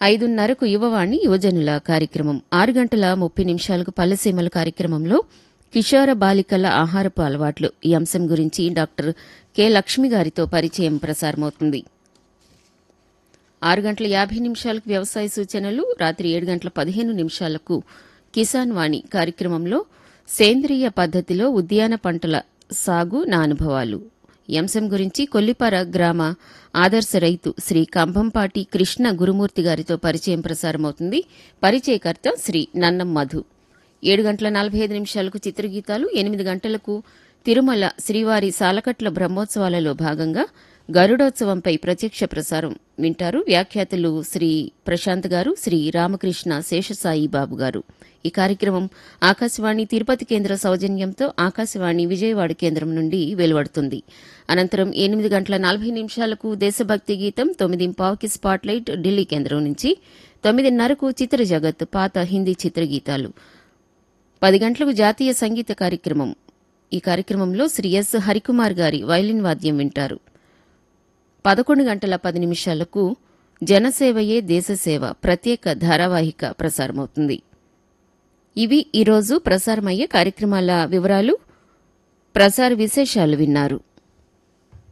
ఐదున్నరకు యువవాణి యువజనుల కార్యక్రమం ఆరు గంటల ముప్పై నిమిషాలకు పల్లెసీమల కార్యక్రమంలో కిషోర బాలికల ఆహారపు అలవాట్లు ఈ అంశం గురించి డాక్టర్ కె లక్ష్మి గారితో పరిచయం ప్రసారమవుతుంది ఆరు గంటల యాభై నిమిషాలకు వ్యవసాయ సూచనలు రాత్రి ఏడు గంటల పదిహేను నిమిషాలకు కిసాన్ వాణి కార్యక్రమంలో సేంద్రియ పద్ధతిలో ఉద్యాన పంటల సాగు నా అనుభవాలు ఈ అంశం గురించి కొల్లిపార గ్రామ ఆదర్శ రైతు శ్రీ కంభంపాటి కృష్ణ గురుమూర్తి గారితో పరిచయం ప్రసారమవుతుంది పరిచయకర్త శ్రీ నన్నం మధు ఏడు గంటల నలభై ఐదు నిమిషాలకు చిత్రగీతాలు ఎనిమిది గంటలకు తిరుమల శ్రీవారి సాలకట్ల బ్రహ్మోత్సవాలలో భాగంగా గరుడోత్సవంపై ప్రత్యక్ష ప్రసారం వింటారు వ్యాఖ్యాతలు శ్రీ ప్రశాంత్ గారు శ్రీ రామకృష్ణ శేషసాయి బాబు గారు ఈ కార్యక్రమం ఆకాశవాణి తిరుపతి కేంద్ర సౌజన్యంతో ఆకాశవాణి విజయవాడ కేంద్రం నుండి వెలువడుతుంది అనంతరం ఎనిమిది గంటల నలభై నిమిషాలకు దేశభక్తి గీతం తొమ్మిది పావుకి స్పాట్లైట్ ఢిల్లీ కేంద్రం నుంచి తొమ్మిదిన్నరకు చిత్ర జగత్ పాత హిందీ చిత్రగీతాలు పది గంటలకు జాతీయ సంగీత కార్యక్రమం ఈ కార్యక్రమంలో శ్రీ ఎస్ హరికుమార్ గారి వైలిన్ వాద్యం వింటారు పదకొండు గంటల పది నిమిషాలకు జనసేవయే దేశసేవ ప్రత్యేక ధారావాహిక ప్రసారమవుతుంది ఇవి ఈరోజు ప్రసారమయ్యే కార్యక్రమాల వివరాలు ప్రసార విశేషాలు విన్నారు